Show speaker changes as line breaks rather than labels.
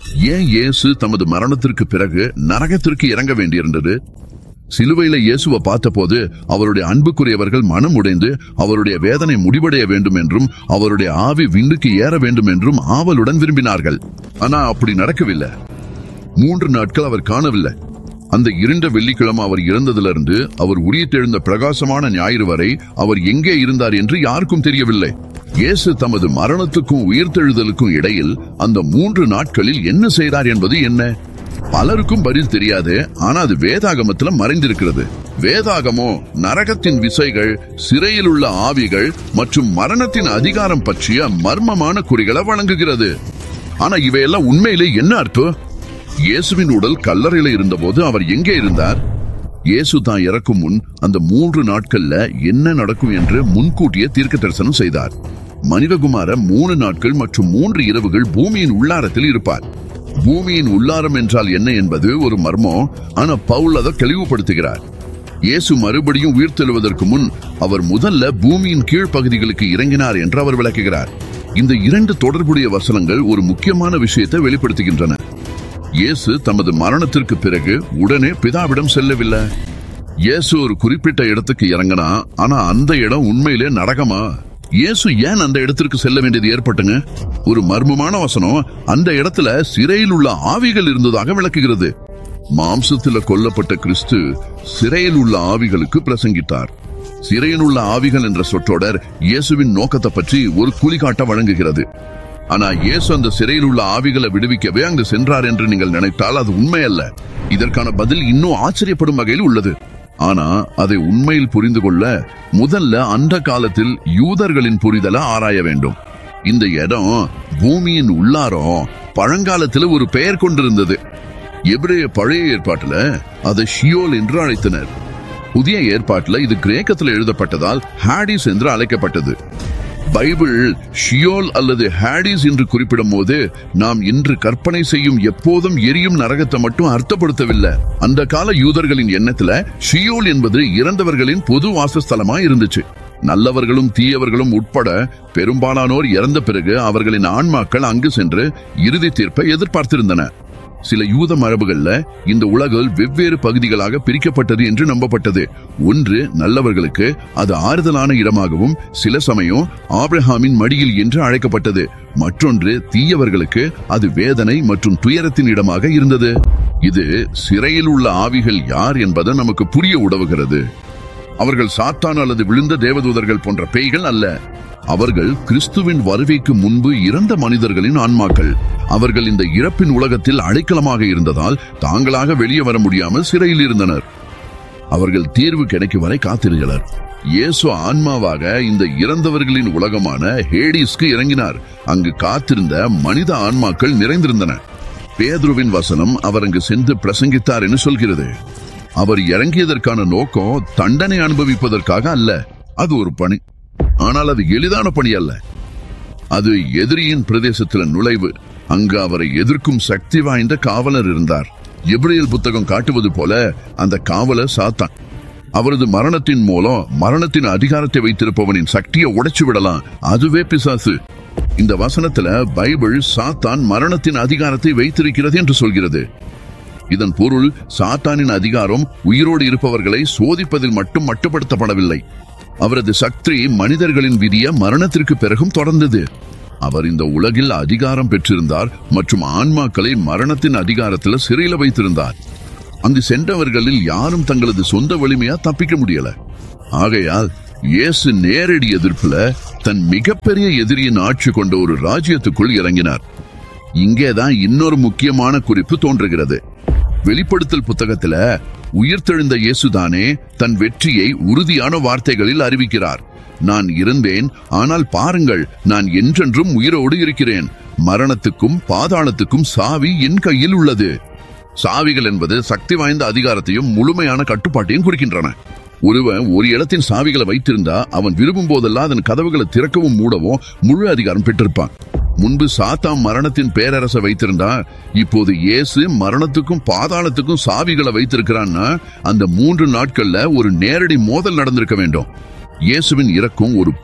ஏன் இயேசு தமது மரணத்திற்கு பிறகு நரகத்திற்கு இறங்க வேண்டியிருந்தது சிலுவையில இயேசுவை பார்த்தபோது அவருடைய அன்புக்குரியவர்கள் மனம் உடைந்து அவருடைய வேதனை முடிவடைய வேண்டும் என்றும் அவருடைய ஆவி விண்ணுக்கு ஏற வேண்டும் என்றும் ஆவலுடன் விரும்பினார்கள் ஆனா அப்படி நடக்கவில்லை மூன்று நாட்கள் அவர் காணவில்லை அந்த இருண்ட வெள்ளிக்கிழமை அவர் இறந்ததிலிருந்து அவர் உயிர்த்தெழுந்த பிரகாசமான ஞாயிறு வரை அவர் எங்கே இருந்தார் என்று யாருக்கும் தெரியவில்லை இயேசு தமது மரணத்துக்கும் உயிர்த்தெழுதலுக்கும் இடையில் அந்த மூன்று நாட்களில் என்ன செய்தார் என்பது என்ன பலருக்கும் பதில் தெரியாது ஆனா அது வேதாகமத்துல மறைந்திருக்கிறது வேதாகமோ நரகத்தின் விசைகள் சிறையில் உள்ள ஆவிகள் மற்றும் மரணத்தின் அதிகாரம் பற்றிய மர்மமான குறிகளை வழங்குகிறது ஆனா இவையெல்லாம் உண்மையிலே என்ன அர்த்தம் இயேசுவின் உடல் கல்லறையில இருந்தபோது அவர் எங்கே இருந்தார் இயேசு தான் இறக்கும் முன் அந்த மூன்று நாட்கள்ல என்ன நடக்கும் என்று முன்கூட்டியே தீர்க்க தரிசனம் செய்தார் மனிதகுமார மூணு நாட்கள் மற்றும் மூன்று இரவுகள் பூமியின் உள்ளாரத்தில் இருப்பார் பூமியின் உள்ளாரம் என்றால் என்ன என்பது ஒரு மர்மம் ஆனா பவுல் அதை தெளிவுபடுத்துகிறார் இயேசு மறுபடியும் உயிர்த்தெழுவதற்கு முன் அவர் முதல்ல பூமியின் கீழ்ப்பகுதிகளுக்கு இறங்கினார் என்று அவர் விளக்குகிறார் இந்த இரண்டு தொடர்புடைய வசனங்கள் ஒரு முக்கியமான விஷயத்தை வெளிப்படுத்துகின்றன இயேசு தமது மரணத்திற்கு பிறகு உடனே பிதாவிடம் செல்லவில்லை இயேசு ஒரு குறிப்பிட்ட இடத்துக்கு இறங்கினா ஆனா அந்த இடம் உண்மையிலே நரகமா இயேசு ஏன் அந்த இடத்திற்கு செல்ல வேண்டியது ஏற்பட்டுங்க ஒரு மர்மமான வசனம் அந்த இடத்துல சிறையில் உள்ள ஆவிகள் இருந்ததாக விளக்குகிறது மாம்சத்தில் கொல்லப்பட்ட கிறிஸ்து சிறையில் உள்ள ஆவிகளுக்கு பிரசங்கித்தார் சிறையில் உள்ள ஆவிகள் என்ற சொற்றொடர் இயேசுவின் நோக்கத்தை பற்றி ஒரு குளிகாட்ட வழங்குகிறது ஆனா இயேசு அந்த சிறையில் உள்ள ஆவிகளை விடுவிக்கவே அங்கு சென்றார் என்று நீங்கள் நினைத்தால் அது உண்மை அல்ல இதற்கான பதில் இன்னும் ஆச்சரியப்படும் வகையில் உள்ளது ஆனா அதை உண்மையில் புரிந்து கொள்ள முதல்ல அந்த காலத்தில் யூதர்களின் புரிதலை ஆராய வேண்டும் இந்த இடம் பூமியின் உள்ளாரம் பழங்காலத்தில் ஒரு பெயர் கொண்டிருந்தது எபிரேய பழைய ஏற்பாட்டுல அதை ஷியோல் என்று அழைத்தனர் புதிய ஏற்பாட்டுல இது கிரேக்கத்தில் எழுதப்பட்டதால் ஹாடிஸ் என்று அழைக்கப்பட்டது பைபிள் ஷியோல் அல்லது ஹாடிஸ் என்று குறிப்பிடும் போது நாம் இன்று கற்பனை செய்யும் எப்போதும் எரியும் நரகத்தை மட்டும் அர்த்தப்படுத்தவில்லை அந்த கால யூதர்களின் எண்ணத்துல ஷியோல் என்பது இறந்தவர்களின் பொது வாசஸ்தலமா இருந்துச்சு நல்லவர்களும் தீயவர்களும் உட்பட பெரும்பாலானோர் இறந்த பிறகு அவர்களின் ஆன்மாக்கள் அங்கு சென்று இறுதி தீர்ப்பை எதிர்பார்த்திருந்தன சில யூத மரபுகள்ல இந்த உலகில் வெவ்வேறு பகுதிகளாக பிரிக்கப்பட்டது என்று நம்பப்பட்டது ஒன்று நல்லவர்களுக்கு அது ஆறுதலான இடமாகவும் சில சமயம் ஆபிரஹாமின் மடியில் என்று அழைக்கப்பட்டது மற்றொன்று தீயவர்களுக்கு அது வேதனை மற்றும் துயரத்தின் இடமாக இருந்தது இது சிறையில் உள்ள ஆவிகள் யார் என்பதை நமக்கு புரிய உதவுகிறது அவர்கள் சாத்தான் அல்லது விழுந்த தேவதூதர்கள் போன்ற பேய்கள் அல்ல அவர்கள் கிறிஸ்துவின் வருகைக்கு முன்பு இறந்த மனிதர்களின் ஆன்மாக்கள் அவர்கள் இந்த இறப்பின் உலகத்தில் அடைக்கலமாக இருந்ததால் தாங்களாக வெளியே வர முடியாமல் சிறையில் இருந்தனர் அவர்கள் தீர்வு கிடைக்கும் வரை காத்திருந்தனர் இயேசு ஆன்மாவாக இந்த இறந்தவர்களின் உலகமான ஹேடிஸ்க்கு இறங்கினார் அங்கு காத்திருந்த மனித ஆன்மாக்கள் நிறைந்திருந்தன பேதுருவின் வசனம் அவர் அங்கு சென்று பிரசங்கித்தார் என்று சொல்கிறது அவர் இறங்கியதற்கான நோக்கம் தண்டனை அனுபவிப்பதற்காக அல்ல அது ஒரு பணி ஆனால் அது எளிதான பணி அல்ல அது எதிரியின் பிரதேசத்தில் நுழைவு அங்கு அவரை எதிர்க்கும் சக்தி வாய்ந்த காவலர் இருந்தார் எபிரேல் புத்தகம் காட்டுவது போல அந்த காவலர் சாத்தான் அவரது மரணத்தின் மூலம் மரணத்தின் அதிகாரத்தை வைத்திருப்பவனின் சக்தியை உடைச்சு விடலாம் அதுவே பிசாசு இந்த வசனத்துல பைபிள் சாத்தான் மரணத்தின் அதிகாரத்தை வைத்திருக்கிறது என்று சொல்கிறது இதன் பொருள் சாத்தானின் அதிகாரம் உயிரோடு இருப்பவர்களை சோதிப்பதில் மட்டும் மட்டுப்படுத்தப்படவில்லை அவரது சக்தி மனிதர்களின் விதிய மரணத்திற்கு பிறகும் தொடர்ந்தது அவர் இந்த உலகில் அதிகாரம் பெற்றிருந்தார் மற்றும் ஆன்மாக்களை மரணத்தின் அதிகாரத்தில் சிறையில வைத்திருந்தார் அங்கு சென்றவர்களில் யாரும் தங்களது சொந்த வலிமையா தப்பிக்க முடியல ஆகையால் இயேசு நேரடி எதிர்ப்புல தன் மிகப்பெரிய எதிரியின் ஆட்சி கொண்ட ஒரு ராஜ்யத்துக்குள் இறங்கினார் இங்கேதான் இன்னொரு முக்கியமான குறிப்பு தோன்றுகிறது வெளிப்படுத்தல் புத்தகத்துல உயிர்த்தெழுந்த இயேசுதானே தன் வெற்றியை உறுதியான வார்த்தைகளில் அறிவிக்கிறார் நான் இருந்தேன் ஆனால் பாருங்கள் நான் என்றென்றும் உயிரோடு இருக்கிறேன் மரணத்துக்கும் பாதாளத்துக்கும் சாவி என் கையில் உள்ளது சாவிகள் என்பது சக்தி வாய்ந்த அதிகாரத்தையும் முழுமையான கட்டுப்பாட்டையும் குறிக்கின்றன ஒருவன் ஒரு இடத்தின் சாவிகளை வைத்திருந்தா அவன் விரும்பும் போதெல்லாம் அதன் கதவுகளை திறக்கவும் மூடவும் முழு அதிகாரம் பெற்றிருப்பான் முன்பு சாத்தாம் மரணத்தின் பேரரசை வைத்திருந்தா இப்போது இயேசு மரணத்துக்கும் பாதாளத்துக்கும் சாவிகளை வைத்திருக்கிறான்னா அந்த மூன்று நாட்கள்ல ஒரு நேரடி மோதல் நடந்திருக்க வேண்டும் இயேசுவின் இறக்கும் ஒரு